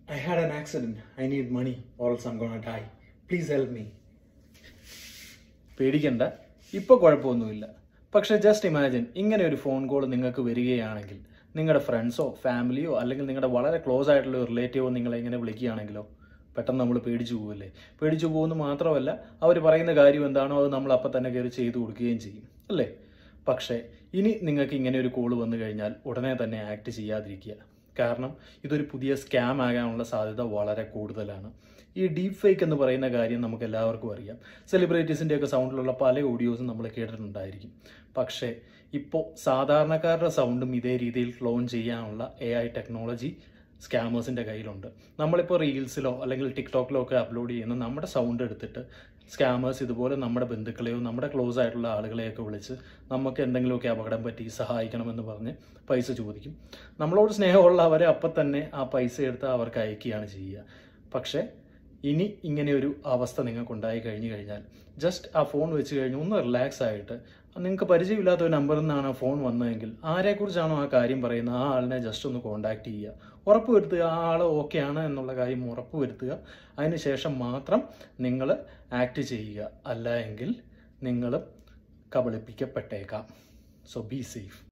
I had an accident. I need money or else I'm gonna die. Please help me. പേടിക്കണ്ട ഇപ്പോൾ കുഴപ്പമൊന്നുമില്ല പക്ഷേ just imagine ഇങ്ങനെ ഒരു ഫോൺ കോൾ നിങ്ങൾക്ക് വരികയാണെങ്കിൽ നിങ്ങളുടെ ഫ്രണ്ട്സോ ഫാമിലിയോ അല്ലെങ്കിൽ നിങ്ങളുടെ വളരെ ക്ലോസ് ആയിട്ടുള്ള ഒരു റിലേറ്റീവോ നിങ്ങളെ ഇങ്ങനെ വിളിക്കുകയാണെങ്കിലോ പെട്ടെന്ന് നമ്മൾ പേടിച്ചു പോകില്ലേ പേടിച്ചു പോകുന്നു മാത്രമല്ല അവർ പറയുന്ന കാര്യം എന്താണോ അത് നമ്മൾ അപ്പം തന്നെ കയറി ചെയ്തു കൊടുക്കുകയും ചെയ്യും അല്ലേ പക്ഷേ ഇനി നിങ്ങൾക്ക് ഇങ്ങനെ ഒരു കോൾ വന്നു കഴിഞ്ഞാൽ ഉടനെ തന്നെ ആക്ട് ചെയ്യാതിരിക്കുക കാരണം ഇതൊരു പുതിയ സ്കാം ആകാനുള്ള സാധ്യത വളരെ കൂടുതലാണ് ഈ ഡീപ് ഫേക്ക് എന്ന് പറയുന്ന കാര്യം നമുക്ക് എല്ലാവർക്കും അറിയാം സെലിബ്രിറ്റീസിൻ്റെ ഒക്കെ സൗണ്ടിലുള്ള പല ഓഡിയോസും നമ്മൾ കേട്ടിട്ടുണ്ടായിരിക്കും പക്ഷേ ഇപ്പോൾ സാധാരണക്കാരുടെ സൗണ്ടും ഇതേ രീതിയിൽ ക്ലോൺ ചെയ്യാനുള്ള എ ഐ ടെക്നോളജി സ്കാമേഴ്സിൻ്റെ കയ്യിലുണ്ട് നമ്മളിപ്പോൾ റീൽസിലോ അല്ലെങ്കിൽ ടിക്ടോക്കിലോ ഒക്കെ അപ്ലോഡ് ചെയ്യുന്ന നമ്മുടെ സൗണ്ട് എടുത്തിട്ട് സ്കാമേഴ്സ് ഇതുപോലെ നമ്മുടെ ബന്ധുക്കളെയോ നമ്മുടെ ക്ലോസ് ആയിട്ടുള്ള ആളുകളെയൊക്കെ വിളിച്ച് നമുക്ക് എന്തെങ്കിലുമൊക്കെ അപകടം പറ്റി സഹായിക്കണമെന്ന് പറഞ്ഞ് പൈസ ചോദിക്കും നമ്മളോട് സ്നേഹമുള്ളവരെ അപ്പം തന്നെ ആ പൈസ എടുത്ത് അവർക്ക് അയക്കുകയാണ് ചെയ്യുക പക്ഷേ ഇനി ഇങ്ങനെ ഒരു അവസ്ഥ നിങ്ങൾക്ക് ഉണ്ടായി കഴിഞ്ഞു കഴിഞ്ഞാൽ ജസ്റ്റ് ആ ഫോൺ വെച്ച് കഴിഞ്ഞ് ഒന്ന് റിലാക്സ് ആയിട്ട് നിങ്ങൾക്ക് പരിചയമില്ലാത്ത ഒരു നമ്പറിൽ നിന്നാണ് ആ ഫോൺ വന്നതെങ്കിൽ ആരെക്കുറിച്ചാണോ ആ കാര്യം പറയുന്നത് ആ ആളിനെ ജസ്റ്റ് ഒന്ന് കോൺടാക്ട് ചെയ്യുക ഉറപ്പ് വരുത്തുക ആ ആൾ ഓക്കെ ആണ് എന്നുള്ള കാര്യം ഉറപ്പ് വരുത്തുക അതിനുശേഷം മാത്രം നിങ്ങൾ ആക്ട് ചെയ്യുക അല്ല എങ്കിൽ നിങ്ങൾ കബളിപ്പിക്കപ്പെട്ടേക്കാം സോ ബി സേഫ്